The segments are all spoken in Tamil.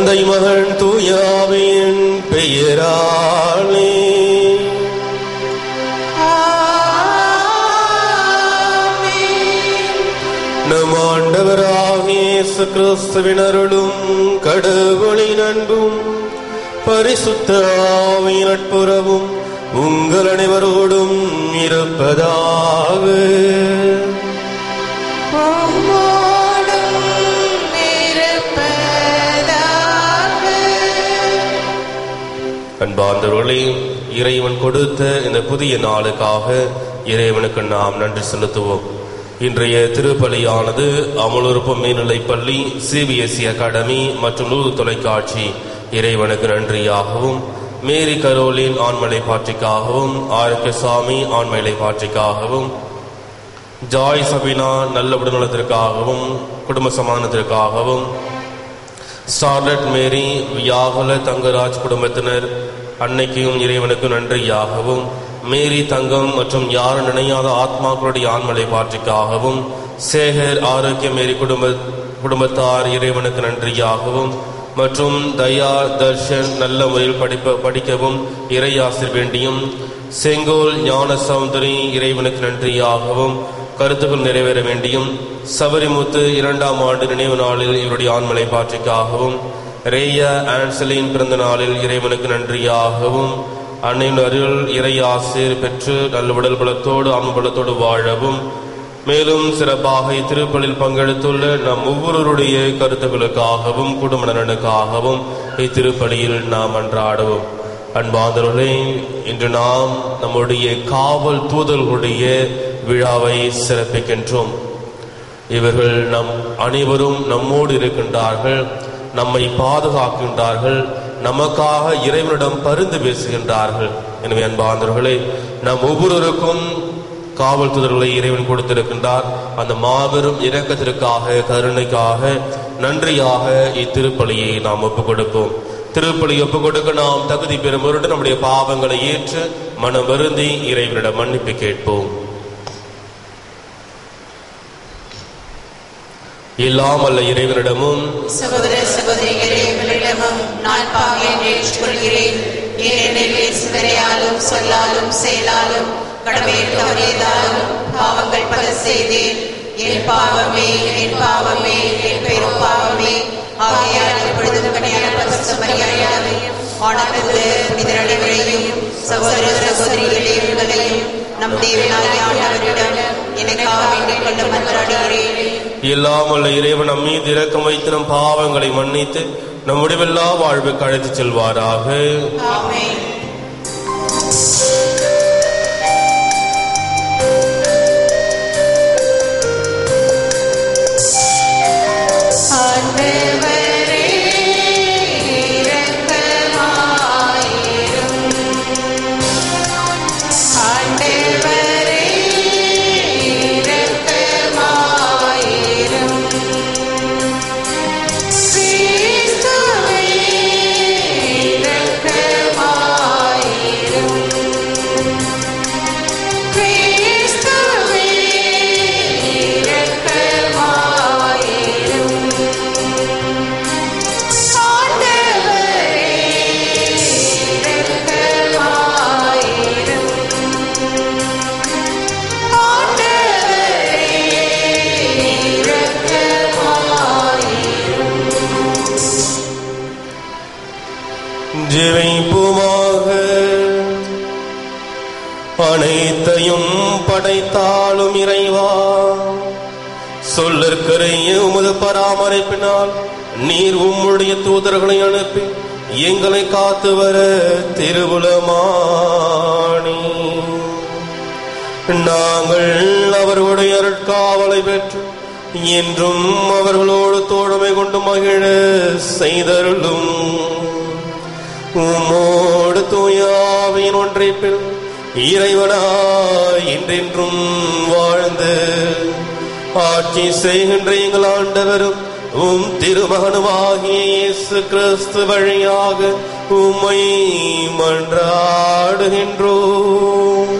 தந்தை மகன் தூயாவின் பெயராலே நம் ஆண்டவராகிய இயேசு கிறிஸ்துவின் அருளும் கடவுளின் அன்பும் பரிசுத்த ஆவியின் நட்புறவும் உங்கள் அனைவரோடும் இருப்பதாக அன்பார்ந்தவர்களே இறைவன் கொடுத்த இந்த புதிய நாளுக்காக இறைவனுக்கு நாம் நன்றி செலுத்துவோம் இன்றைய திருப்பலியானது அமலுறுப்பு மேல்நிலைப் பள்ளி சிபிஎஸ்இ அகாடமி மற்றும் நூறு தொலைக்காட்சி இறைவனுக்கு நன்றியாகவும் மேரி கரோலின் ஆண்மலை பாற்றிக்காகவும் ஆரோக்கியசாமி ஆண்மலை பாற்றிக்காகவும் ஜாய் சபினா நல்ல உடல்நலத்திற்காகவும் குடும்ப சமாதானத்திற்காகவும் ஸ்டார்லட் மேரி வியாகுல தங்கராஜ் குடும்பத்தினர் அன்னைக்கும் இறைவனுக்கும் நன்றியாகவும் மேரி தங்கம் மற்றும் யாரும் நினையாத ஆத்மாக்களுடைய ஆண்மலை பாற்றிக்காகவும் சேகர் ஆரோக்கிய மேரி குடும்ப குடும்பத்தார் இறைவனுக்கு நன்றியாகவும் மற்றும் தயா தர்ஷன் நல்ல முறையில் படிப்ப படிக்கவும் இறையாசிர் வேண்டியும் செங்கோல் ஞான சௌந்தரி இறைவனுக்கு நன்றியாகவும் கருத்துக்கள் நிறைவேற வேண்டியும் சபரிமுத்து இரண்டாம் ஆண்டு நினைவு நாளில் இவருடைய ஆண்மலை பாற்றிக்காகவும் ரேயா ஆன்சலின் பிறந்த நாளில் இறைவனுக்கு நன்றியாகவும் அன்னையின் அருள் இறை ஆசிர் பெற்று நல்ல உடல் பலத்தோடு ஆன்ம பலத்தோடு வாழவும் மேலும் சிறப்பாக இத்திருப்பலில் பங்கெடுத்துள்ள நம் ஒவ்வொருவருடைய கருத்துக்களுக்காகவும் குடும்ப நலனுக்காகவும் இத்திருப்பலியில் நாம் அன்றாடுவோம் அன்பாந்தவர்களே இன்று நாம் நம்முடைய காவல் தூதர்களுடைய விழாவை சிறப்பிக்கின்றோம் இவர்கள் நம் அனைவரும் நம்மோடு இருக்கின்றார்கள் நம்மை பாதுகாக்கின்றார்கள் நமக்காக இறைவனிடம் பரிந்து பேசுகின்றார்கள் எனவே அன்பாந்தவர்களே நம் ஒவ்வொருவருக்கும் காவல் தூதர்களை இறைவன் கொடுத்திருக்கின்றார் அந்த மாபெரும் இரக்கத்திற்காக கருணைக்காக நன்றியாக இத்திருப்பலியை நாம் ஒப்புக் கொடுப்போம் திருப்பலி ஒப்புக் கொடுக்க நாம் தகுதி பெறும் பொருட்டு நம்முடைய பாவங்களை ஏற்று மனம் வருந்தி இறைவனிடம் மன்னிப்பு கேட்போம் எல்லாம் அல்ல இறைவனிடமும் சகோதர சகோதரிகளே உங்களிடமும் நான் பாவியன் ஏற்றுக்கொள்கிறேன் ஏனெனில் சிந்தனையாலும் சொல்லாலும் செயலாலும் கடமையை தவறியதாலும் பாவங்கள் பல செய்தேன் என் பாவமே என் பாவமே என் பெரும் பாவமே ஆகையால் எப்பொழுதும் கனியான பரிசுத்த மரியாதையும் ஆனந்தது புனித அனைவரையும் சகோதர சகோதரிகளே உங்களையும் நம் தேவனாகிய ஆண்டவரிடம் எனக்காக வேண்டிக் கொண்டு மன்றாடுகிறேன் எல்லாம் அல்ல இறைவன் நம் மீது இரக்கம் வைத்து நம் பாவங்களை மன்னித்து நம் முடிவெல்லா வாழ்வுக்கு அழைத்துச் செல்வாராக ஆமென் ஆண்டவரே இரக்கமாயிரும் ஆண்டவரே இரக்கமாயிரும் கிறிஸ்துவே இரக்கமாயிரும் கிறிஸ்துவே இரக்கமாயிரும் ஆண்டவரே இரக்கமாயிரும் ஆண்டவரே இரக்கமாயிரும் ஜெயிப்புமாக அனைத்தையும் படைத்தாலும் இறைவா சொல்லற்கரிய உமது பராமரிப்பினால் நீர் உம்முடைய தூதர்களை அனுப்பி எங்களை காத்து வர திருவுலமானி நாங்கள் அவர்களுடைய அருட்காவலை பெற்று என்றும் அவர்களோடு தோழமை கொண்டு மகிழ செய்தருளும் உம்மோடு தூயாவின் ஒன்றைப்பில் இறைவனாய் என்றென்றும் வாழ்ந்து ஆட்சி செய்கின்ற எங்கள் ஆண்டவரும் உம் திருமகனுமாகிய இயேசு கிறிஸ்து வழியாக உம்மை மன்றாடுகின்றோம்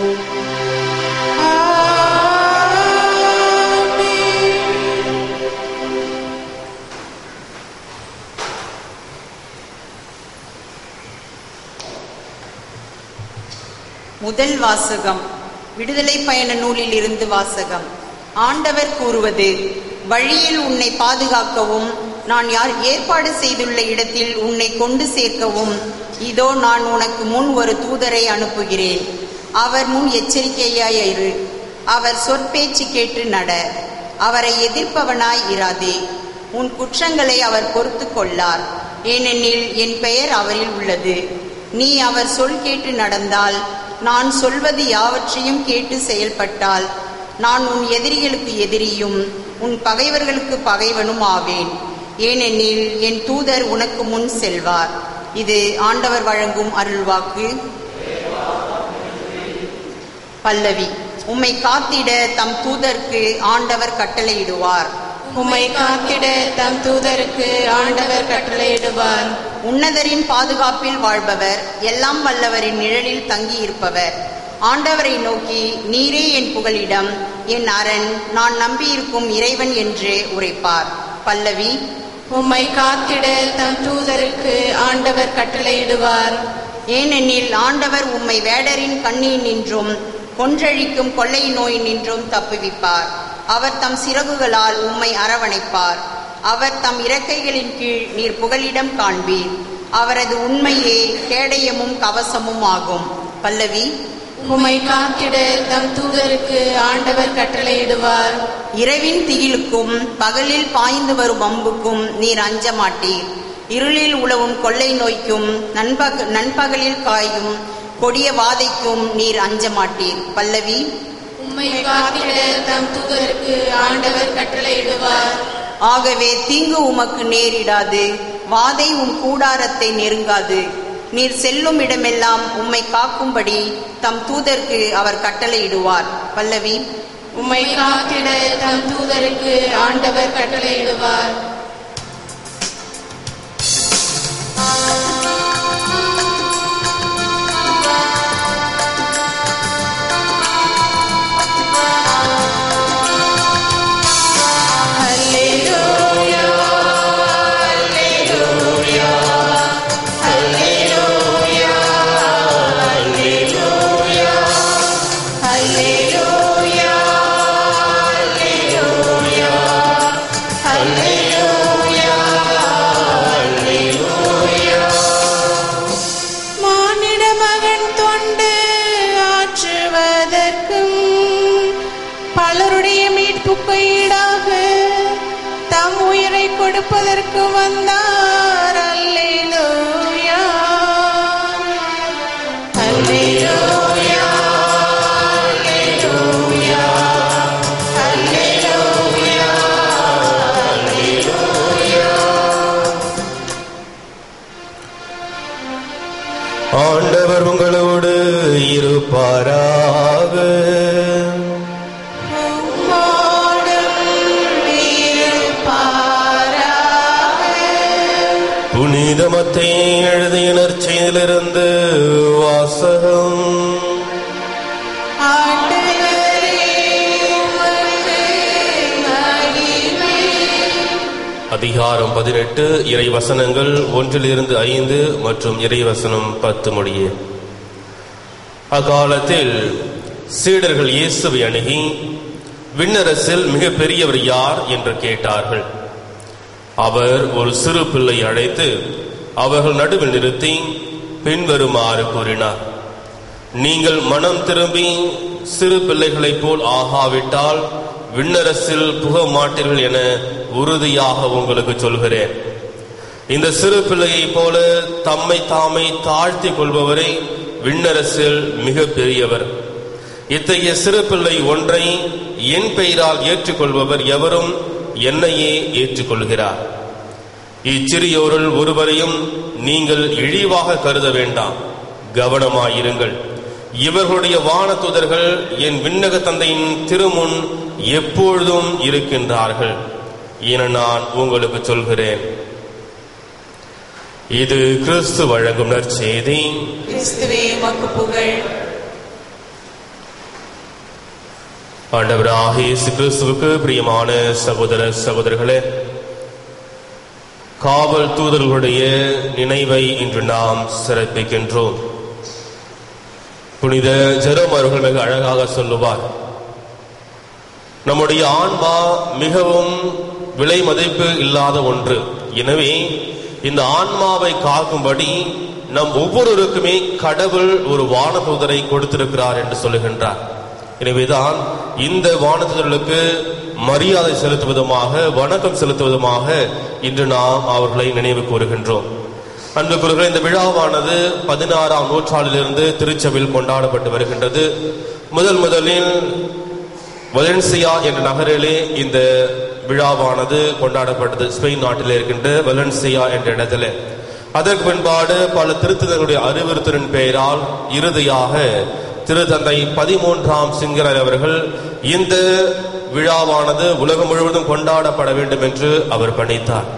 முதல் வாசகம் விடுதலை பயண நூலில் இருந்து வாசகம் ஆண்டவர் கூறுவது வழியில் உன்னை பாதுகாக்கவும் நான் யார் ஏற்பாடு செய்துள்ள இடத்தில் உன்னை கொண்டு சேர்க்கவும் இதோ நான் உனக்கு முன் ஒரு தூதரை அனுப்புகிறேன் அவர் முன் எச்சரிக்கையாய் இரு அவர் சொற்பேச்சு கேட்டு நட அவரை எதிர்ப்பவனாய் இராதே உன் குற்றங்களை அவர் பொறுத்து கொள்ளார் ஏனெனில் என் பெயர் அவரில் உள்ளது நீ அவர் சொல் கேட்டு நடந்தால் நான் சொல்வது யாவற்றையும் கேட்டு செயல்பட்டால் நான் உன் எதிரிகளுக்கு எதிரியும் உன் பகைவர்களுக்கு பகைவனும் ஆவேன் ஏனெனில் என் தூதர் உனக்கு முன் செல்வார் இது ஆண்டவர் வழங்கும் அருள்வாக்கு பல்லவி உம்மை காத்திட தம் தூதர்க்கு ஆண்டவர் கட்டளையிடுவார் உம்மை காத்திட தம் தூதருக்கு ஆண்டவர் கட்டளையிடுவார் உன்னதரின் பாதுகாப்பில் வாழ்பவர் எல்லாம் வல்லவரின் நிழலில் தங்கியிருப்பவர் ஆண்டவரை நோக்கி நீரே என் புகலிடம் என் அரண் நான் நம்பியிருக்கும் இறைவன் என்று உரைப்பார் பல்லவி உம்மை காத்திட தம் தூதருக்கு ஆண்டவர் கட்டளையிடுவார் ஏனெனில் ஆண்டவர் உம்மை வேடரின் கண்ணில் நின்றும் கொன்றழிக்கும் கொள்ளை நோய் நின்றும் தப்புவிப்பார் அவர் தம் சிறகுகளால் உம்மை அரவணைப்பார் அவர் தம் இறக்கைகளின் கீழ் நீர் புகலிடம் காண்பீர் அவரது உண்மையே கேடயமும் கவசமும் ஆகும் பல்லவி உம்மை காத்திட தம் தூதருக்கு ஆண்டவர் கட்டளையிடுவார் இரவின் திகிலுக்கும் பகலில் பாய்ந்து வரும் அம்புக்கும் நீர் அஞ்ச மாட்டீர் இருளில் உழவும் கொள்ளை நோய்க்கும் நண்பக நண்பகலில் காயும் கொடிய வாதைக்கும் நீர் அஞ்ச மாட்டீர் பல்லவி உம்மை காத்திட தம் தூதருக்கு ஆண்டவர் கட்டளையிடுவார் ஆகவே தீங்கு உமக்கு நேரிடாது வாதை உம் கூடாரத்தை நெருங்காது நீர் செல்லும் இடமெல்லாம் உம்மை காக்கும்படி தம் தூதர்க்கு அவர் கட்டளையிடுவார் பல்லவி உம்மை காத்திட தம் தூதருக்கு ஆண்டவர் கட்டளையிடுவார் அல்லேலூயா அல்லேலூயா அல்லேலூயா அல்லேலூயா அல்லேலூயா அல்லேலூயா அல்லேலூயா அல்லேலூயா மானிட மகன் தொண்டு ஆற்றுவதற்கும் பலருடைய மீட்புக்கு ஈடாக தம் உயிரை கொடுப்பதற்கு வந்தார் அல்லேலூயா அல்லேலூயா அல்லேலூயா அல்லேலூயா அல்லேலூயா ஆண்டவர் உங்களோடு இருப்பாராக உம்மோடும் இருப்பாராக. புனிதமத்தை எழுதிய நற்செய்திலிருந்து வாசகம் ஆண்டவரே, உமக்கு மகிமை. அதிகாரம் பதினெட்டு இறை வசனங்கள் ஒன்றிலிருந்து ஐந்து மற்றும் இறை வசனம் பத்து முடியே அக்காலத்தில் சீடர்கள் இயேசுவை அணுகி விண்ணரசில் மிக பெரியவர் யார் என்று கேட்டார்கள் அவர் ஒரு சிறு பிள்ளை அழைத்து அவர்கள் நடுவில் நிறுத்தி பின்வருமாறு கூறினார் நீங்கள் மனம் திரும்பி சிறு பிள்ளைகளைப் போல் ஆகாவிட்டால் விண்ணரசில் புக மாட்டீர்கள் என உறுதியாக உங்களுக்கு சொல்கிறேன் இந்த சிறு பிள்ளையைப் போல தம்மை தாமை தாழ்த்திக் கொள்பவரை விண்ணரசில் மிக பெரியவர் இத்தகைய சிறு பிள்ளை ஒன்றை என் பெயரால் ஏற்றுக்கொள்பவர் எவரும் என்னையே ஏற்றுக்கொள்கிறார் இச்சிறியோருள் ஒருவரையும் நீங்கள் இழிவாக கருத வேண்டாம் கவனமாயிருங்கள் இவர்களுடைய வானதுதர்கள் என் விண்ணக தந்தையின் திருமுன் எப்பொழுதும் இருக்கின்றார்கள் என நான் உங்களுக்கு சொல்கிறேன் இது கிறிஸ்து வழங்கும் நற்செய்தி கிறிஸ்துவே உமக்கு புகழ் ஆண்டவராக இயேசு கிறிஸ்துவுக்கு பிரியமான சகோதர சகோதரர்களே காவல் தூதர்களுடைய நினைவை இன்று நாம் சிறப்பிக்கின்றோம் புனித ஜெரோம் அவர்கள் மிக அழகாக சொல்லுவார் நம்முடைய ஆன்மா மிகவும் விலை மதிப்பு இல்லாத ஒன்று எனவே இந்த ஆன்மாவை காக்கும்படி நம் ஒவ்வொருவருக்குமே கடவுள் ஒரு வானதூதரை கொடுத்திருக்கிறார் என்று சொல்லுகின்றார் எனவேதான் இந்த வானதூதர்களுக்கு மரியாதை செலுத்துவதுமாக வணக்கம் செலுத்துவதுமாக இன்று நாம் அவர்களை நினைவு கூறுகின்றோம் அன்புக்குரியவர்களே இந்த விழாவானது பதினாறாம் நூற்றாண்டிலிருந்து திருச்சபையில் கொண்டாடப்பட்டு வருகின்றது முதல் முதலில் வலன்சியா என்ற நகரிலே இந்த விழாவானது கொண்டாடப்பட்டது ஸ்பெயின் நாட்டில் இருக்கின்ற வலன்சியா என்ற இடத்துல அதற்கு பின்பாடு பல திருத்தங்களுடைய அறிவுறுத்தலின் பெயரால் இறுதியாக திருத்தந்தை பதிமூன்றாம் சிங்கரர் அவர்கள் இந்த விழாவானது உலகம் முழுவதும் கொண்டாடப்பட வேண்டும் என்று அவர் பணித்தார்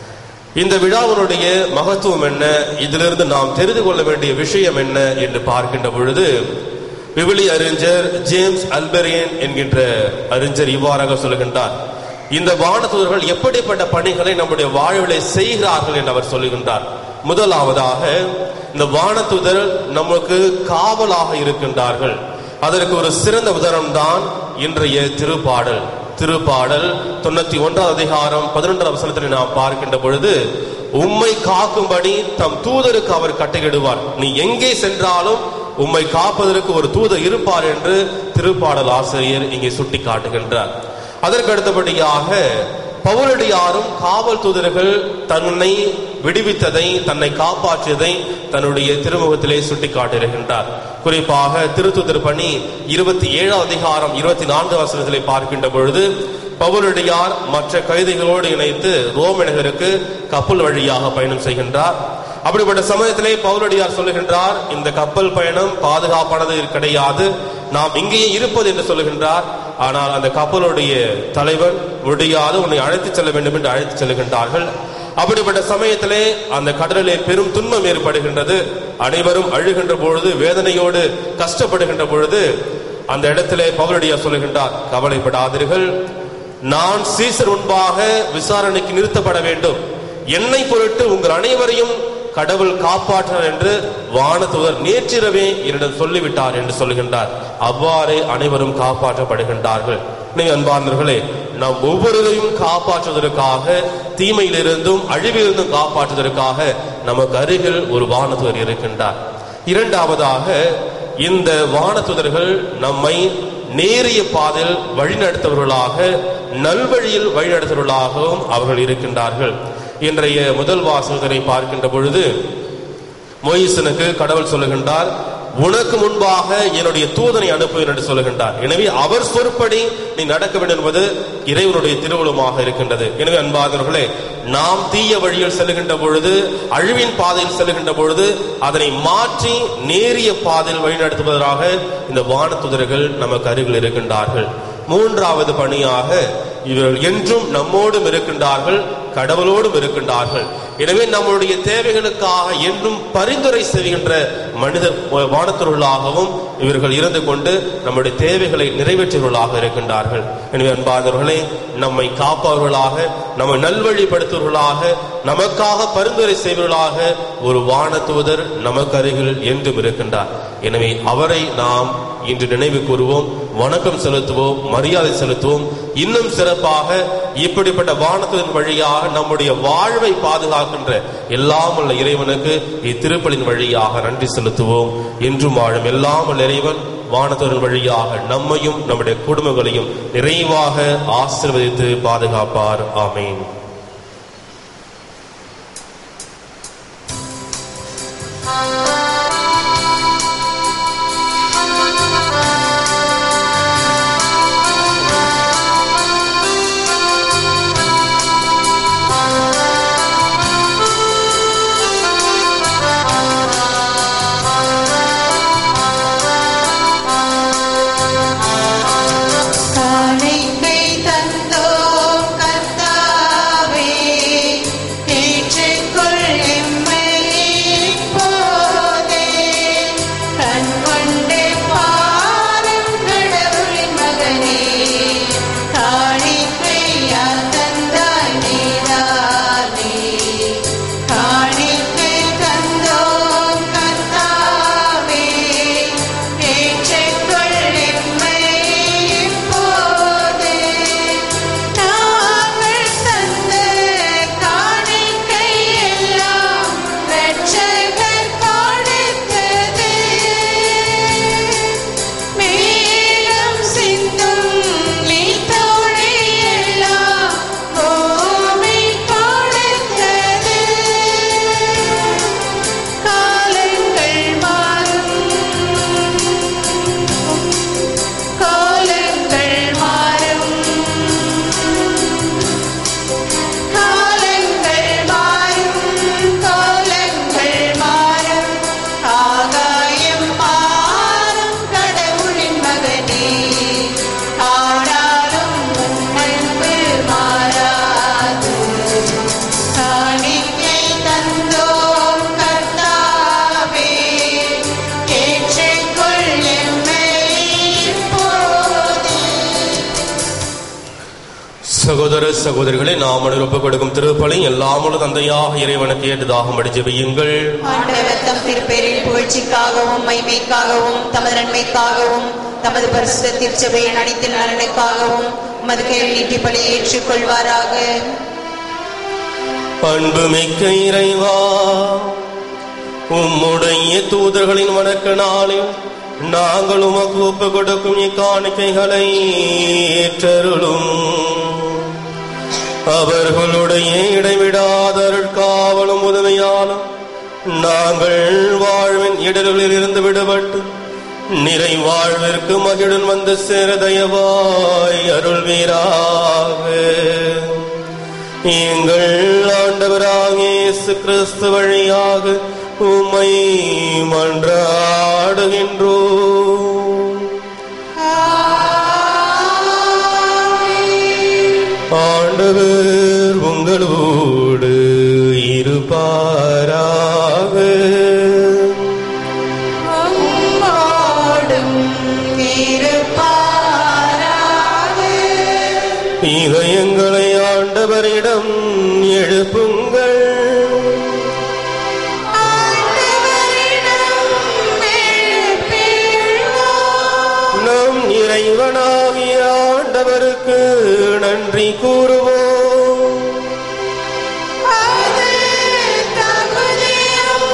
இந்த விழாவினுடைய மகத்துவம் என்ன இதிலிருந்து நாம் தெரிந்து கொள்ள வேண்டிய விஷயம் என்ன என்று பார்க்கின்ற பொழுது விவிலி அறிஞர் ஜேம்ஸ் அல்பெரியன் என்கின்ற அறிஞர் இவ்வாறாக சொல்லுகின்றார் இந்த வானதூதர்கள் எப்படிப்பட்ட பணிகளை நம்முடைய வாழ்விலை செய்கிறார்கள் என்று அவர் சொல்லுகின்றார் முதலாவதாக இந்த வானதூதர் நமக்கு காவலாக இருக்கின்றார்கள் அதற்கு ஒரு சிறந்த உதாரணம் தான் இன்றைய திருப்பாடல் திருப்பாடல் தொண்ணூத்தி ஒன்றாம் அதிகாரம் பதினொன்றாம் வசனத்தில் நாம் பார்க்கின்ற பொழுது உம்மை காக்கும்படி தம் தூதருக்கு அவர் கட்டளையிடுவார் நீ எங்கே சென்றாலும் உம்மை காப்பதற்கு ஒரு தூதர் இருப்பார் என்று திருப்பாடல் ஆசிரியர் இங்கே சுட்டி காட்டுகின்றார் அதற்கு அடுத்தபடியாக பவுலடியாரும் காவல் தூதர்கள் தன்னை விடுவித்ததை தன்னை காப்பாற்றியதை தன்னுடைய திருமுகத்திலே சுட்டி காட்டியிருக்கின்றார் குறிப்பாக திருத்துதர் பணி இருபத்தி ஏழாம் அதிகாரம் இருபத்தி நான்கு வசனத்திலே பார்க்கின்ற பொழுது பவுலடியார் மற்ற கைதிகளோடு இணைத்து ரோம் நகருக்கு கப்பல் வழியாக பயணம் செய்கின்றார் அப்படிப்பட்ட சமயத்திலே பவுலடியார் சொல்லுகின்றார் இந்த கப்பல் பயணம் பாதுகாப்பானது கிடையாது நாம் இங்கேயே இருப்பது என்று சொல்லுகின்றார் ஆனால் அந்த கப்பலுடைய தலைவர் முடியாது உன்னை அழைத்துச் செல்ல வேண்டும் என்று அழைத்துச் செல்லுகின்றார்கள் அப்படிப்பட்ட சமயத்திலே அந்த கடலிலே பெரும் துன்பம் ஏற்படுகின்றது அனைவரும் அழுகின்ற பொழுது வேதனையோடு கஷ்டப்படுகின்ற பொழுது அந்த இடத்திலே பவுலடியார் சொல்லுகின்றார் கவலைப்படாதீர்கள் நான் சீசர் முன்பாக விசாரணைக்கு நிறுத்தப்பட வேண்டும் என்னை பொருட்டு உங்கள் அனைவரையும் கடவுள் காப்பாற்றார் என்று வானதூதர் நேற்றிரவே என்னிடம் சொல்லிவிட்டார் என்று சொல்லுகின்றார் அவ்வாறே அனைவரும் காப்பாற்றப்படுகின்றார்கள் நீ அன்பார்ந்தவர்களே நாம் ஒவ்வொருவரையும் காப்பாற்றுவதற்காக தீமையிலிருந்தும் அழிவிலிருந்தும் காப்பாற்றுவதற்காக நமக்கு அருகில் ஒரு வானதூதர் இருக்கின்றார் இரண்டாவதாக இந்த வானதுதர்கள் நம்மை நேரிய பாதையில் வழிநடத்தவர்களாக நல்வழியில் வழிநடத்தவர்களாகவும் அவர்கள் இருக்கின்றார்கள் இன்றைய முதல் வாசகரை பார்க்கின்ற பொழுது மொயிசனுக்கு கடவுள் சொல்லுகின்றார் உனக்கு முன்பாக என்னுடைய தூதனை அனுப்புவேன் என்று சொல்லுகின்றார் எனவே அவர் சொற்படி நீ நடக்க வேண்டும் என்பது இறைவனுடைய திருவுளமாக இருக்கின்றது எனவே அன்பாதவர்களே நாம் தீய வழியில் செல்லுகின்ற பொழுது அழிவின் பாதையில் செல்லுகின்ற பொழுது அதனை மாற்றி நேரிய பாதையில் வழிநடத்துவதற்காக இந்த வானத்துதர்கள் நமக்கு அருகில் இருக்கின்றார்கள் மூன்றாவது பணியாக இவர்கள் என்றும் நம்மோடும் இருக்கின்றார்கள் கடவுளோடும் இருக்கின்றார்கள் எனவே நம்முடைய தேவைகளுக்காக என்றும் பரிந்துரை செய்கின்ற மனித வானத்தொருளாகவும் இவர்கள் இருந்து கொண்டு நம்முடைய தேவைகளை நிறைவேற்றுவர்களாக இருக்கின்றார்கள் எனவே அன்பாதவர்களே நம்மை காப்பவர்களாக நம்மை நல்வழிப்படுத்துவர்களாக நமக்காக பரிந்துரை செய்வர்களாக ஒரு வானதூதர் நமக்கு அருகில் என்றும் இருக்கின்றார் எனவே அவரை நாம் இன்று நினைவு கூறுவோம் வணக்கம் செலுத்துவோம் மரியாதை செலுத்துவோம் இன்னும் சிறப்பாக இப்படிப்பட்ட வானத்தின் வழியாக நம்முடைய வாழ்வை பாதுகாக்கின்ற எல்லாம் உள்ள இறைவனுக்கு இத்திருப்பலின் வழியாக நன்றி செலுத்துவோம் என்றும் வாழும் எல்லாம் உள்ள இறைவன் வானத்தின் வழியாக நம்மையும் நம்முடைய குடும்பங்களையும் நிறைவாக ஆசீர்வதித்து பாதுகாப்பார் ஆமீன் காணிக்கை தந்தோம் கர்த்தாவே சகோதர சகோதரிகளை நாம் ஒப்புக் கொடுக்கும் திருப்பலை எல்லாமுள்ள தந்தையாக இறைவனுக்கு ஏற்றதாகும்படி ஜெபியுங்கள் ஆண்டவர் தம் திருப்பேரின் புகழ்ச்சிக்காகவும் மைமைக்காகவும் தமது நன்மைக்காகவும் தமது பரிசுத்த திருச்சபையின் அனைத்து நலனுக்காகவும் உமது கையில் நீட்டி பலியை ஏற்றுக்கொள்வாராக அன்புமிக்க இறைவா உம்முடைய தூதர்களின் வணக்க நாளில் நாங்கள் உமக்கு ஒப்புக் கொடுக்கும் இக்காணிக்கைகளை ஏற்றருளும் அவர்களுடைய இடைவிடாத அருட்காவலும் உதவியாலும் நாங்கள் வாழ்வின் இடர்களில் இருந்து விடுபட்டு நிறை வாழ்விற்கு மகிழுடன் வந்து சேர தயவாய் அருள்வீராக எங்கள் ஆண்டவராகிய இயேசு கிறிஸ்து வழியாக உம்மை மன்றாடுகின்றோம் ஆண்டவர் உங்களோடு இருப்பாராக உம்மோடும் இருப்பாராக. இதயங்களை ஆண்டவரிடம் எழுப்புங்கள் ஆண்டவரிடம் எழுப்பியுள்ளோம். நம் இறைவனாகிய ஆண்டவருக்கு நன்றி கூறுவோம் அது தகுதியும்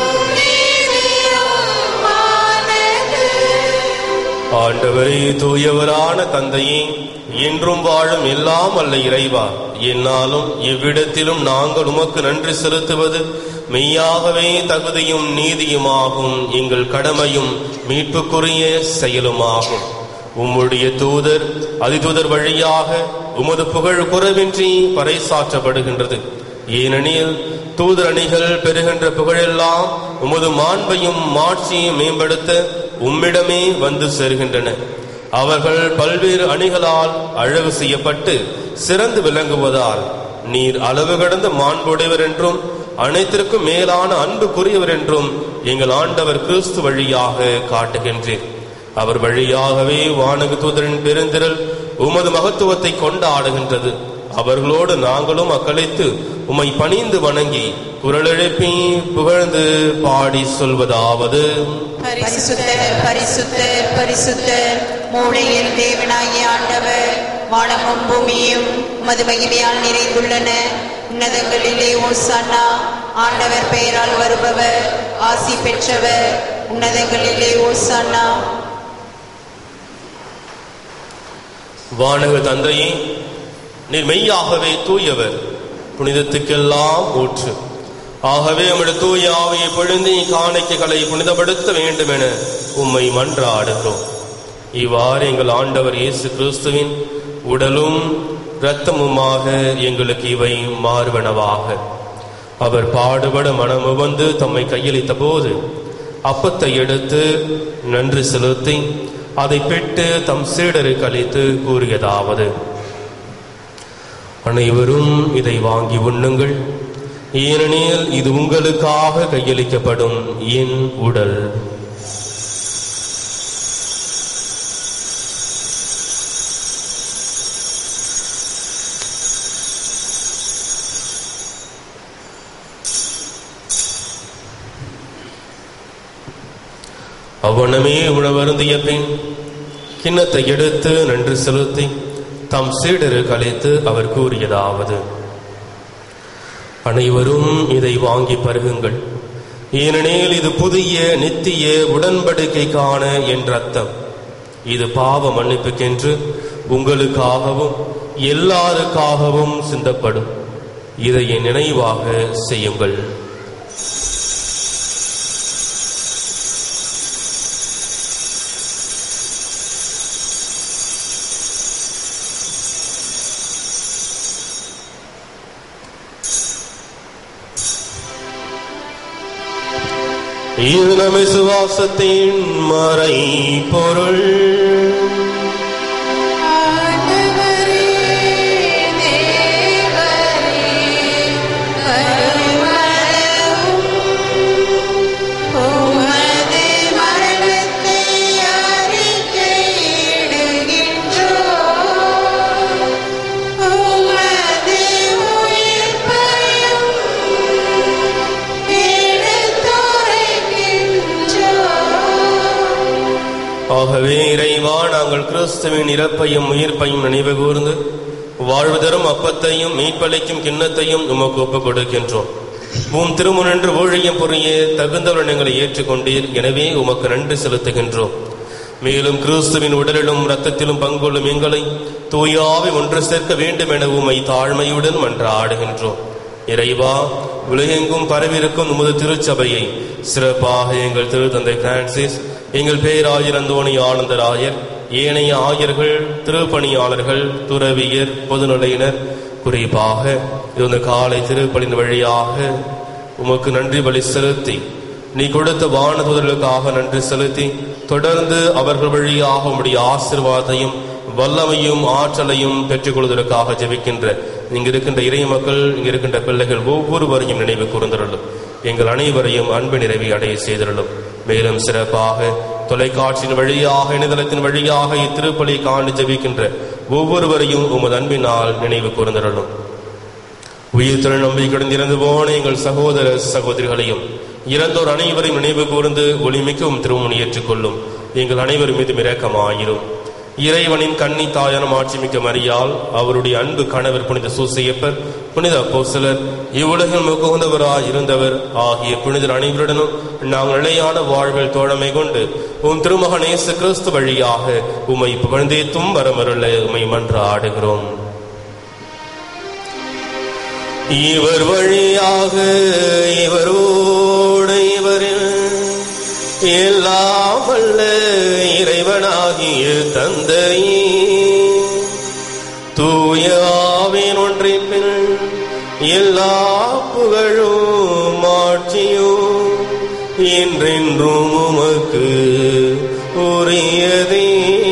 நீதியுமானது. ஆண்டவரே தூயவரான தந்தையே என்றும் வாழும் எல்லாம் அல்ல இறைவா என்னாலும் எவ்விடத்திலும் நாங்கள் உமக்கு நன்றி செலுத்துவது மெய்யாகவே தகுதியும் நீதியுமாகும் எங்கள் கடமையும் மீட்புக்குரிய செயலுமாகும் உம்முடைய தூதர் அதிதூதர் வழியாக உமது புகழ் குறைவின்றி பறைசாற்றப்படுகின்றது ஏனெனில் தூதர் அணிகள் பெறுகின்ற புகழெல்லாம் உமது மாண்பையும் மாட்சியையும் மேம்படுத்த உம்மிடமே வந்து சேர்கின்றன அவர்கள் பல்வேறு அணிகளால் அழகு செய்யப்பட்டு சிறந்து விளங்குவதால் நீர் அளவு கடந்த மாண்புடையவர் என்றும் அனைத்திற்கும் மேலான அன்புக்குரியவர் என்றும் எங்கள் ஆண்டவர் கிறிஸ்து வழியாக காட்டுகின்றேன் அவர் வழியாகவே வானக தூதரின் பெருந்திரள் உமது மகத்துவத்தை கொண்டாடுகின்றது அவர்களோடு நாங்களும் அக்களித்து உம்மை பணிந்து வணங்கி குரலெழுப்பி புகழ்ந்து பாடி சொல்வதாவது பரிசுத்தர் பரிசுத்தர் பரிசுத்தர் மூளையில் தேவனாகிய ஆண்டவர் வானமும் பூமியும் உமது மகிமையால் நிறைந்துள்ளன உன்னதங்களிலே ஓசானா ஆண்டவர் பெயரால் வருபவர் ஆசி பெற்றவர் உன்னதங்களிலே ஓசானா வானக தந்தையே நீர் மெய்யாகவே தூயவர் புனிதத்துக்கெல்லாம் ஊற்று ஆகவே உம்முடைய தூய ஆவியை பொழுந்தி காணிக்கைகளை புனிதப்படுத்த வேண்டும் என உம்மை மன்றாடுகிறோம் இவ்வாறு எங்கள் ஆண்டவர் இயேசு கிறிஸ்துவின் உடலும் இரத்தமுமாக எங்களுக்கு இவை மாறுவனவாக அவர் பாடுபட மனமுவந்து தம்மை கையளித்த போது அப்பத்தை எடுத்து நன்றி செலுத்தி அதை பெற்று தம் சீடருக்கு அளித்து கூறியதாவது அனைவரும் இதை வாங்கி உண்ணுங்கள் ஏனெனில் இது உங்களுக்காக கையளிக்கப்படும் என் உடல் அவ்வண்ணமே உணவருந்திய பின் கிண்ணத்தை எடுத்து நன்றி செலுத்தி தம் சீடருக்கு அழைத்து அவர் கூறியதாவது அனைவரும் இதை வாங்கி பருகுங்கள் ஏனெனில் இது புதிய நித்திய உடன்படிக்கைக்கான என்ற அர்த்தம் இது பாவ மன்னிப்புக்கென்று உங்களுக்காகவும் எல்லாருக்காகவும் சிந்தப்படும் இதை என் நினைவாக செய்யுங்கள் இது நம் விசுவாசத்தின் மறை பொருள் ஆண்டவரே தேவரே கருமளவும் உமது மரணத்தை அறிக்கையிடுகின்றோம் உமது ஆகவே இறைவா நாங்கள் கிறிஸ்துவின் இறப்பையும் உயிர்ப்பையும் நினைவு கூர்ந்து வாழ்வு தரும் அப்பத்தையும் மீட்பளிக்கும் கிண்ணத்தையும் உமக்கு ஒப்புக் கொடுக்கின்றோம் உம் திருமுனன்று ஊழியம் புரிய தகுந்தவர்கள் எங்களை ஏற்றுக்கொண்டீர் எனவே உமக்கு நன்றி செலுத்துகின்றோம் மேலும் கிறிஸ்துவின் உடலிலும் இரத்தத்திலும் பங்கொள்ளும் எங்களை தூயாவை ஒன்று சேர்க்க வேண்டும் என உமை தாழ்மையுடன் மன்றாடுகின்றோம் இறைவா உலகெங்கும் பரவிருக்கும் உமது திருச்சபையை சிறப்பாக எங்கள் திருத்தந்தை பிரான்சிஸ் எங்கள் பேராயர் அந்தோணி ஆனந்தராயர் ஏனைய ஆயர்கள் திருப்பணியாளர்கள் துறவியர் பொதுநிலையினர் குறிப்பாக இந்த காலை திருப்பலின் வழியாக உமக்கு நன்றி பலி செலுத்தி நீ கொடுத்த வானதூதர்களுக்காக நன்றி செலுத்தி தொடர்ந்து அவர்கள் வழியாக உம்முடைய ஆசீர்வாதத்தையும் வல்லமையும் ஆற்றலையும் பெற்றுக் கொள்வதற்காக ஜெபிக்கின்ற இங்க இருக்கின்ற இறை மக்கள் இங்க இருக்கின்ற பிள்ளைகள் ஒவ்வொருவரையும் நினைவு கூர்ந்தருளும் எங்கள் அனைவரையும் அன்பு நிறைவை அடைய செய்திருளும் மேலும் சிறப்பாக தொலைக்காட்சியின் வழியாக இணையதளத்தின் வழியாக இத்திருப்பலி காண்டு ஜெபிக்கின்ற ஒவ்வொருவரையும் உமது அன்பினால் நினைவு கூர்ந்தருளும் உயிர் திரு நம்பிக்கையுடன் இறந்து போன எங்கள் சகோதர சகோதரிகளையும் இறந்தோர் அனைவரையும் நினைவு கூர்ந்து ஒளிமிக்கவும் திருமணி ஏற்றுக்கொள்ளும் எங்கள் அனைவரும் மீது இரக்கமாயிரும் இறைவனின் கன்னி தாயான மாட்சிமிக்க மரியால் அவருடைய அன்பு கணவர் புனித சூசையப்பர் புனித அப்போஸ்தலர் இவ்வுலகில் முகுந்தவராய் இருந்தவர் ஆகிய புனிதர் அனைவருடனும் நாங்கள் நிலையான வாழ்வில் தோழமை கொண்டு உம் திருமகன் இயேசு கிறிஸ்து வழியாக உம்மை புகழ்ந்தேத்தும் வரமருள உம்மை மன்றாடுகிறோம் இவர் வழியாக இவரோடு இவரில் எல்லாம் வல்ல இறைவனாகிய தந்தையே தூய ஆவின் ஒன்றிப்பில் எல்லா புகழும் ஆட்சியும் என்றென்றும் உமக்கு உரியதே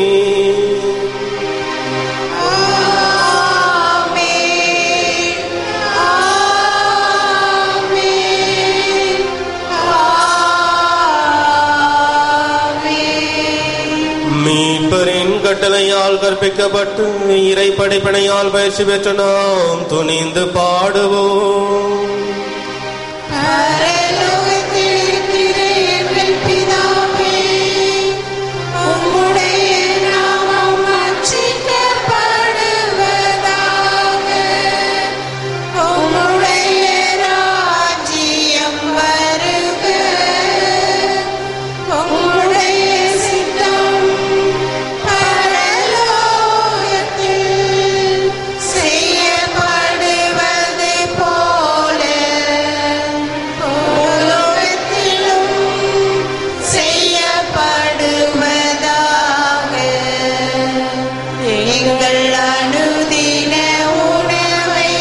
மீட்பரின் கட்டளையால் கற்பிக்கப்பட்டு இறை படைப்பினையால் பயிற்சி பெற்ற நாம் துணிந்து பாடுவோம் செய்யப்படுவது போல உலகத்திலும் செய்யப்படுவதாக எங்கள் அனுதின உணவை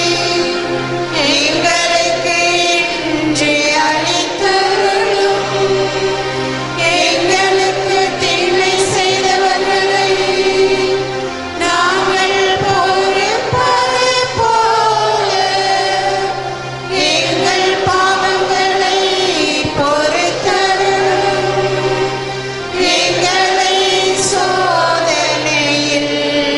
எங்களுக்கு இன்று அளித்தருளும் எங்களுக்கு தீமை செய்தவர்களை நாங்கள் பொறுப்பது போல எங்கள் பாவங்களை பொறுத்தருளும் எங்களை சோதனையில்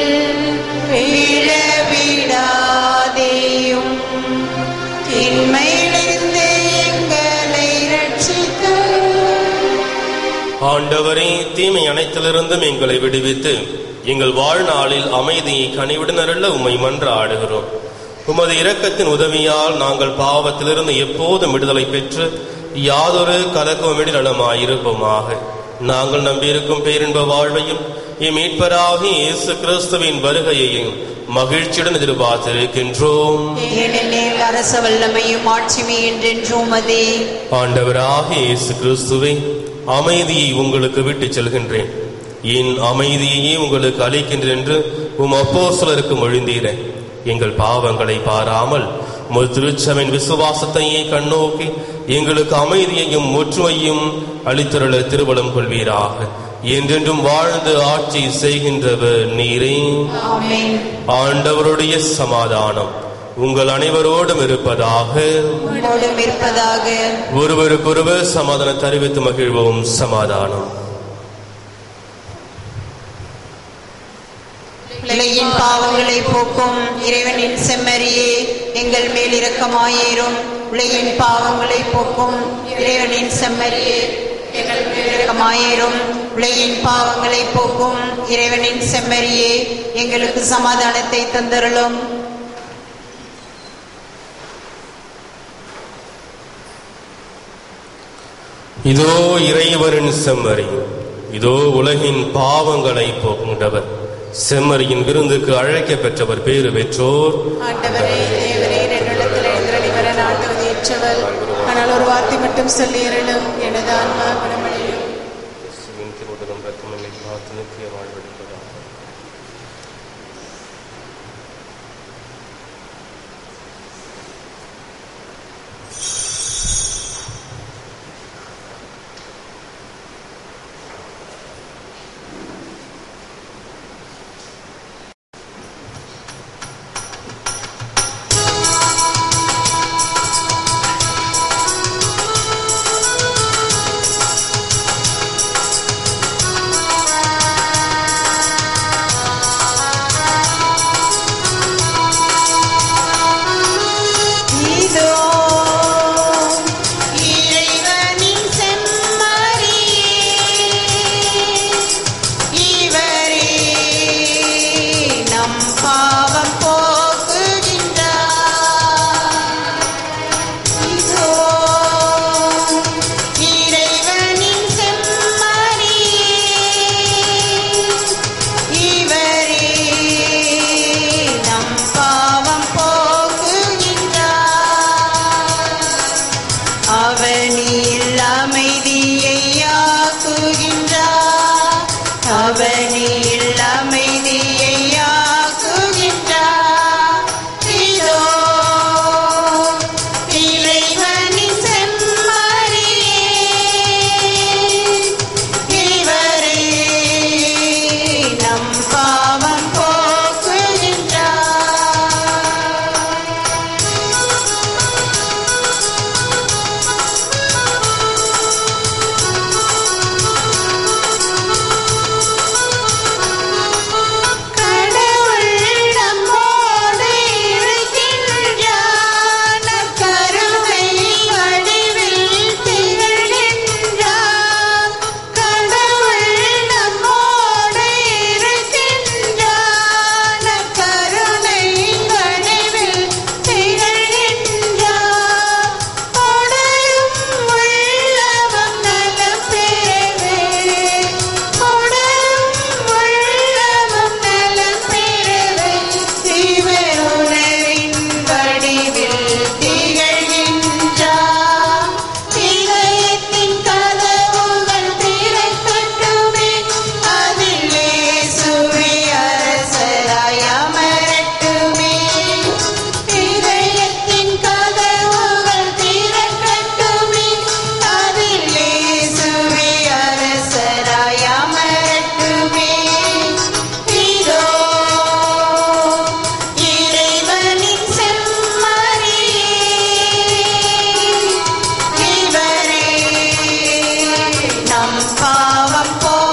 விழவிடாதேயும் திண்மையிலிருந்து எங்களை ரட்சித்தருளும் ஆண்டவரே தீமை அனைத்திலிருந்தும் எங்களை விடுவித்து எங்கள் வாழ்நாளில் அமைதியை கனிவுடன் அருள உம்மை மன்றாடுகிறோம் உமது இரக்கத்தின் உதவியால் நாங்கள் பாவத்திலிருந்து எப்போதும் விடுதலை பெற்று யாதொரு கலக்கமின்றி நலமாயிருப்போமாக நாங்கள் நம்பியிருக்கும் பேரின்ப வாழ்வையும் எம் மீட்பராகி இயேசு கிறிஸ்துவின் வருகையையும் மகிழ்ச்சியுடன் எதிர்பார்த்திருக்கின்றோம் ஏனெனில் அரச வல்லமையும் ஆட்சிமை என்றென்றும் அதே ஆண்டவராகிய இயேசு கிறிஸ்துவை அமைதியை உங்களுக்கு விட்டுச் செல்கின்றேன் என் அமைதியையே உங்களுக்கு அளிக்கின்றேன் என்று உம் அப்போஸ்தலருக்கு மொழிந்தீரே எங்கள் பாவங்களை பாராமல் உமது திருச்சபையின் விசுவாசத்தையே கண்ணோக்கி எங்களுக்கு அமைதியையும் ஒற்றுமையும் அளித்தருள திருவளம் கொள்வீராக என்றென்றும் வாழ்ந்து ஆட்சி செய்கின்றவர் நீரே ஆமென் ஆண்டவருடைய சமாதானம் உங்கள் அனைவரோடும் இருப்பதாக உம்மோடும் இருப்பதாக ஒருவருக்கொருவர் சமாதானம் தெரிவித்து மகிழ்வோம் சமாதானம் பிள்ளையின் பாவங்களை போக்கும் இறைவனின் செம்மறியே எங்கள் மேல் இரக்கமாயிரும் பிள்ளையின் பாவங்களை போக்கும் இறைவனின் செம்மறியே இரக்கமாயிரும் உலகின் பாவங்களை போக்கும் இறைவனின் செம்மறியே எங்களுக்கு சமாதானத்தை தந்தருளும் இதோ இறைவரின் செம்மறி இதோ உலகின் பாவங்களை போக்குண்டவர் செம்மறியின் விருந்துக்கு அழைக்க பெற்றவர் பேறு பெற்றோர் ஆண்டவரே தேவரே என்னிடத்தில் எழுந்தருளி வர நாட்டுவது ஏற்றவர் ஆனால் ஒரு வார்த்தை மட்டும் சொல்லி இருளும் எனது ஆன்மா குணமடையும் இயேசுவின் திருவுடலும் இரத்தமும் பார்த்து நித்திய வாழ்வெடுப்பதாக இதோ இறைவனின் செம்மறியே இவரே நம் பாவம் போக்குகின்றார் இதோ இறைவனின் செம்மறியே இவரே நம் பாவம் போக்குகின்றார் அவனில் அமைதியை ஆக்குகின்றார் அவனில் அமைதியை ஆக்குகின்றார் இதோ இறைவனின் செம்மறியே இவரே நம் பாவம் போக்குகின்றார் கடவுள் நம்மோடு இருக்கின்றார் நற்கருணை வடிவில் திகழ்கின்றார் கடவுள் நம்மோடு இருக்கின்றார் நற்கருணை வடிவில் திகழ்கின்றார் கொடையும் உள்ளவம் நலம் பெறவே கொடையும் உள்ளவம் நலம் பெறவே தீவருணரின் வடிவில் திகழ்கின்றார் இதயத்தின் கதவுகள் திறக்கட்டுமே அதிலே சுவை அரசராய் அமரட்டுமே இதயத்தின் கதவுகள் திறக்கட்டுமே அதிலே சுவை அரசராய் அமரட்டுமே இதோ இறைவனின் செம்மறியே இவரே நம் பாவம்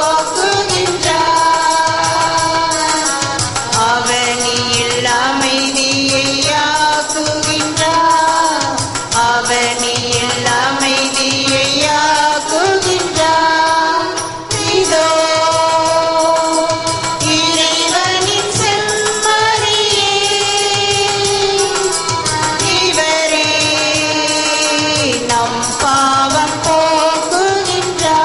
போக்குகின்றார் அவனியில் அமைதியை ஆக்குகின்றார் அவனியில் அமைதியை ஆக்குகின்றார் இதோ இறைவனின் செம்மறியே இவரே நம் பாவம் போக்குகின்றார்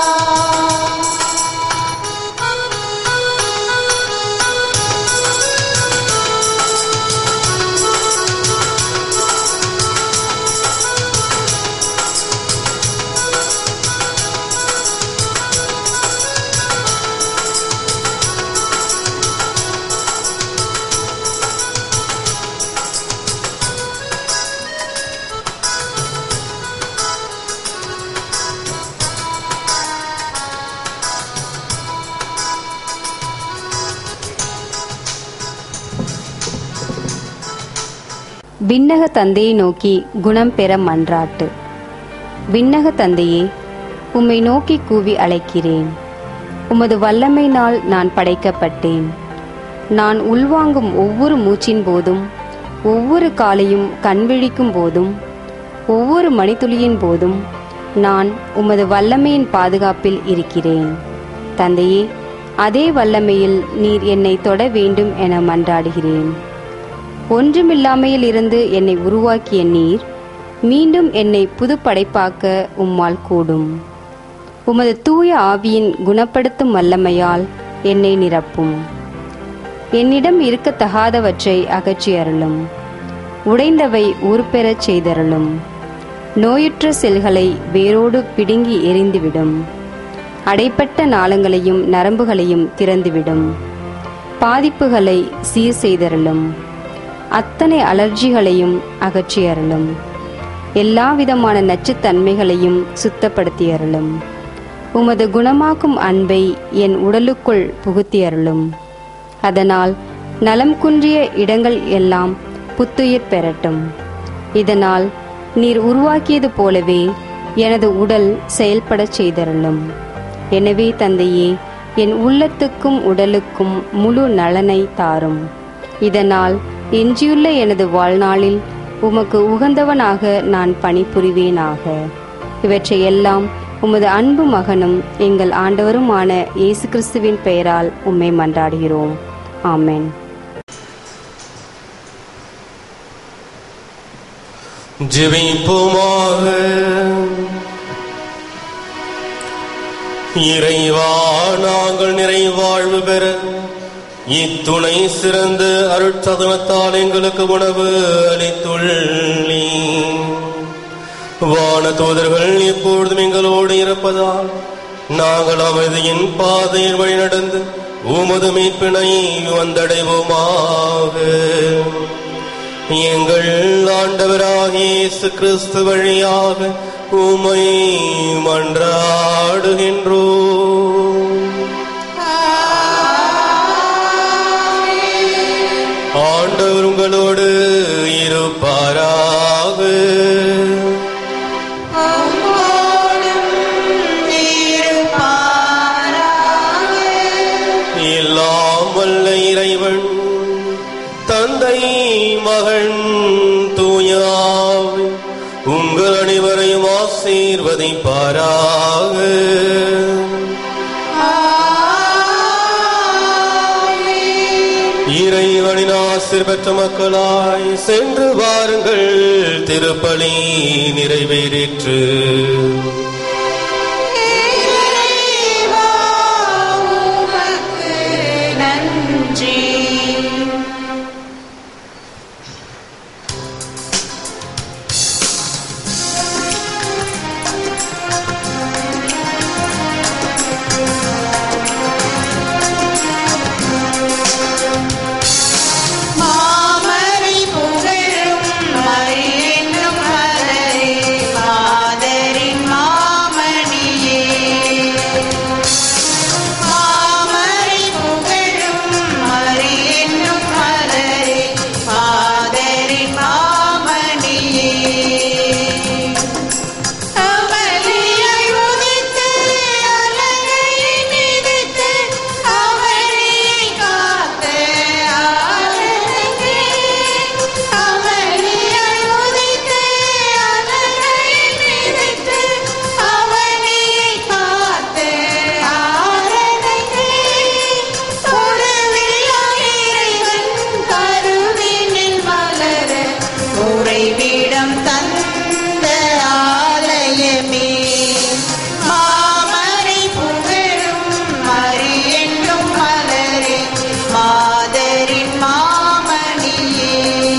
விண்ணக தந்தையை நோக்கி குணம் பெற மன்றாட்டு விண்ணக தந்தையே உம்மை நோக்கி கூவி அழைக்கிறேன் உமது வல்லமையினால் நான் படைக்கப்பட்டேன் நான் உள்வாங்கும் ஒவ்வொரு மூச்சின் போதும் ஒவ்வொரு காலையும் கண்விழிக்கும் போதும் ஒவ்வொரு மணித்துளியின் போதும் நான் உமது வல்லமையின் பாதுகாப்பில் இருக்கிறேன் தந்தையே அதே வல்லமையில் நீர் என்னை தொட வேண்டும் என மன்றாடுகிறேன் ஒன்றுமில்லாமையில் இருந்து என்னை உருவாக்கிய நீர் மீண்டும் என்னை புதுப்படைப்பாக்க உம்மால் கூடும் உமது தூய ஆவியின் குணப்படுத்தும் வல்லமையால் என்னை நிரப்பும் என்னிடம் இருக்கத்தகாதவற்றை அகற்றி அருளும் உடைந்தவை உருப்பெறச் செய்தருளும் நோயுற்ற செல்களை வேரோடு பிடுங்கி எரிந்துவிடும் அடைப்பட்ட நாளங்களையும் நரம்புகளையும் திறந்துவிடும் பாதிப்புகளை சீர் செய்தருளும் அத்தனை அலர்ஜிகளையும் அகற்றி அருளும் எல்லா விதமான நச்சுத்தன்மைகளையும் சுத்தப்படுத்தி அருளும் உமது குணமாக்கும் அன்பை என் உடலுக்குள் புகுத்தி அருளும் அதனால் நலம் குன்றிய இடங்கள் எல்லாம் புத்துயிர் பெறட்டும் இதனால் நீர் உருவாக்கியது போலவே எனது உடல் செயல்படச் செய்தருளும் எனவே தந்தையே என் உள்ளத்துக்கும் உடலுக்கும் முழு நலனை தாரும் இதனால் எஞ்சியுள்ள எனது வாழ்நாளில் உமக்கு உகந்தவனாக நான் பணிபுரிவேனாக இவற்றை எல்லாம் உமது அன்பு மகனும் எங்கள் ஆண்டவருமான இயேசு கிறிஸ்துவின் பெயரால் உம்மை மன்றாடுகிறோம் ஆமென் ஜெபிப்போமாக இறைவா நாங்கள் நிறைவாழ்வு பெற இத்துணை சிறந்த அருட்சதனத்தால் எங்களுக்கு உணவு அளித்துள்ளீ வான தூதர்கள் எப்பொழுதும் எங்களோடு இருப்பதால் நாங்கள் அமைதியின் பாதையில் வழி நடந்து உமது மீட்பினை வந்தடைவோமாக எங்கள் ஆண்டவராகிய இயேசு கிறிஸ்து வழியாக உமை மன்றாடுகின்றோ ஆண்டவர் உங்களோடு இருப்பாராக எல்லாம் வல்ல இறைவன் தந்தை மகன் தூயாவி உங்கள் அனைவரையும் ஆசீர்வதிப்பாராக இறைவனின் ஆசிர் பெற்ற மக்களாய் சென்று வாருங்கள் திருப்பலி நிறைவேறிற்று நன்றி மாமரை புகழும் மறி என்னும் மலரே மாதரின் மாமணியே மாமரை புகழும் மறி என்னும் மலரே மாதரின் மாமணியே அவளியை உதித்து அலகை மிதித்து அவளியை காத்த ஆரங்கே அவளியை உதித்து அலகை மிதித்து அவளியை காத்த ஆரங்கே உறவில்லா இறைவன் கருவினில் மலர உறைவிடம் தந்த ஆலயமே மாமரை புகழும் மறி என்னும் மலரே மாதரின் மாமணியே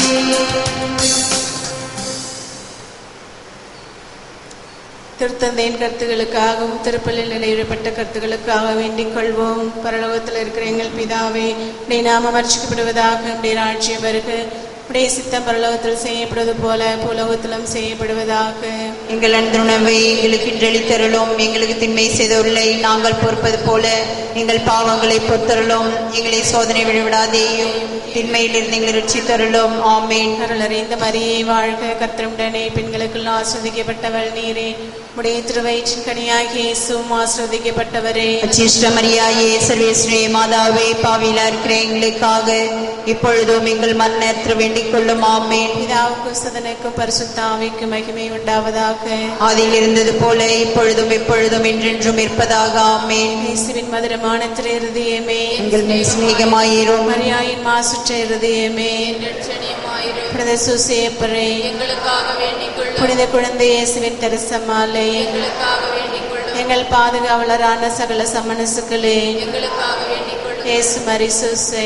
திருத்தந்தையின் கருத்துகளுக்காகவும் திருப்பலில் நிறைவேறப்பட்ட கருத்துகளுக்காக வேண்டிக் கொள்வோம் பரலோகத்தில் இருக்கிற எங்கள் பிதாவே உடைய நாமம் அர்ச்சிக்கப்படுவதாக உடைய ராட்சியம் வருக உடைய சித்தம் பரலோகத்தில் செய்யப்படுவது போல புலோகத்திலும் செய்யப்படுவதாக எங்கள் அன்றுணவை எங்களுக்கு இன்றளித்தருளும் எங்களுக்கு திண்மை செய்தவர்களை நாங்கள் பொறுப்பது போல எங்கள் பாவங்களை பொறுத்தருளும் எங்களை சோதனை விழவிடாதேயும் திண்மையிலிருந்து எங்களை ரட்சித்தருளும் ஆமேன் அருள் அறிந்த மரியே வாழ்க கர்த்தருடனே பெண்களுக்குள் ஆஸ்வதிக்கப்பட்டவள் நீரே உடைய திருவயிற்றின் கனியாகிய இயேசுவும் ஆஸ்வதிக்கப்பட்டவரே அச்சிஷ்ட மரியாயே சர்வேஸ்ரே மாதாவே பாவிலா இருக்கிற எங்களுக்காக இப்பொழுதும் எங்கள் மன்னத்தில் வேண்டிக் கொள்ளும் ஆமேன் பிதாவுக்கும் சுதனுக்கும் பரிசுத்தாவிக்கும் மகிமை உண்டாவதாக அதில் இருந்தது போல இப்பொழுதும் எப்பொழுதும் என்றென்றும் இருப்பதாக ஆமேன் இயேசுவின் மதுரமான திரு இருதயமே எங்கள் மேல் சிநேகமாயிரும் மரியாயின் மாசுற்ற இருதயமே புனித சுசேப்பரே எங்களுக்காக வேண்டிக் கொள்ளும் புனித குழந்தை இயேசுவின் தரிசமாலை எங்களுக்காக வேண்டிக் கொள்ளும் எங்கள் பாதுகாவலரான சகல சமணசுக்களே எங்களுக்காக வேண்டிக் கொள்ளும் இயேசு மரிசூசை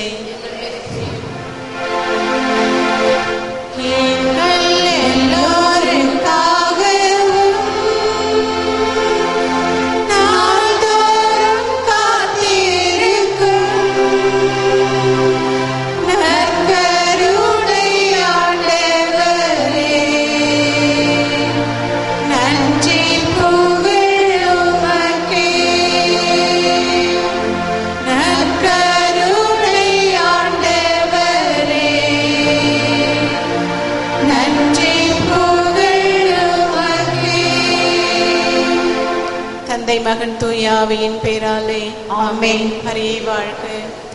எங்கள் எல்லோருக்காகவும் நாள்தோறும் காத்திருக்கும் நற்கருணை ஆண்டவரே, நன்றி புகழ் உமக்கே. நற்கருணை ஆண்டவரே, நன்றி புகழ் உமக்கே. தந்தை மகன் தூயாவியின் பேராலே ஆமென். மரியே வாழ்க